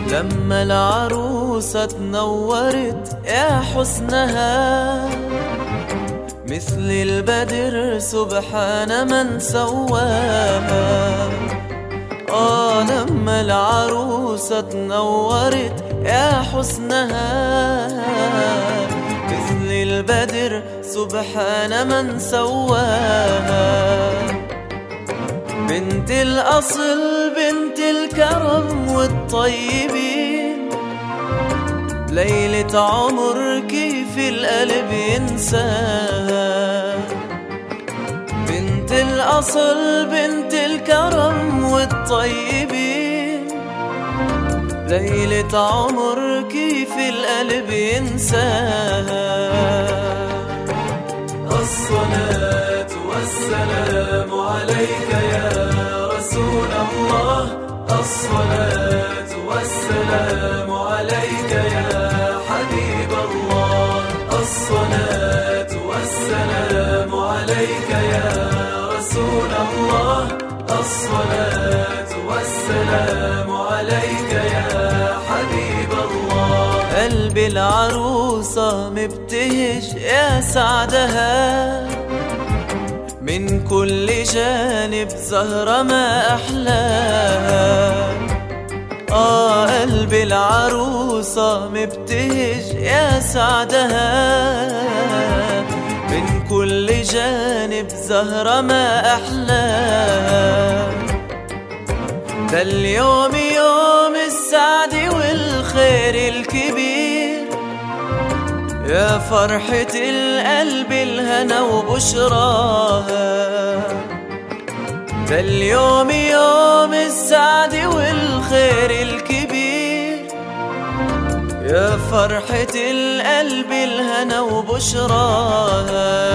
لما العروسة تنورت يا حسنها مثل البدر سبحان من سواها آه لما العروسة تنورت يا حسنها مثل البدر سبحان من سواها بنت الأصل بنت الكرم والطيبين ليلة عمر كيف القلب ينساها بنت الأصل بنت الكرم والطيبين ليلة عمر كيف القلب ينساها الصلاة والسلام عليك يا رسول الله الصلاة والسلام عليك يا حبيب الله الصلاة والسلام عليك يا رسول الله الصلاة والسلام عليك يا حبيب الله قلب العروسة مبتهج يا سعدها من كل جانب زهرة ما أحلاها آه قلب العروسة مبتهج يا سعدها من كل جانب زهرة ما أحلاها ده اليوم يوم السعد والخير الكبير يا فرحة القلب الهنا وبشراها ده اليوم يوم السعد والخير الكبير يا فرحة القلب الهنا وبشراها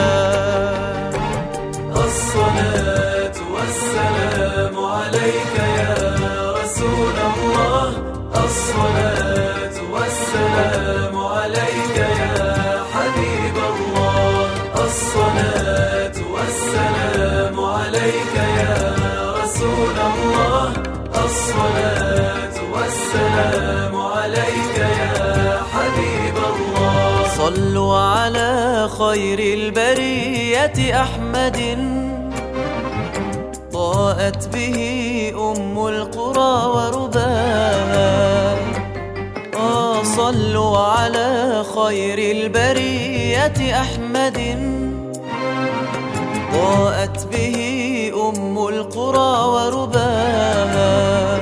الصلاة والسلام عليك يا رسول الله الصلاة والسلام عليك يا حبيب الله الصلاة والسلام عليك يا رسول الله الصلاة والسلام عليك يا حبيب الله صلوا على خير البرية أحمد ضاءت به أم القرى ورباها آه صلوا على خير البرية أحمد ضاءت به أم القرى ورباها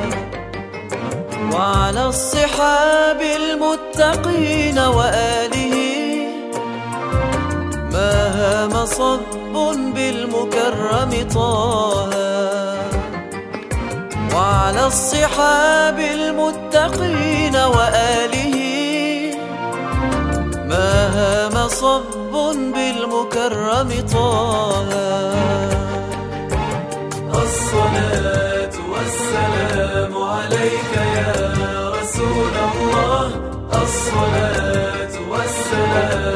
وعلى الصحاب المتقين وآله ما هام صب بالمكرم طه وعلى الصحاب المتقين وآله ما هام صب بالمكرم طه الصلاة والسلام عليك يا رسول الله الصلاة والسلام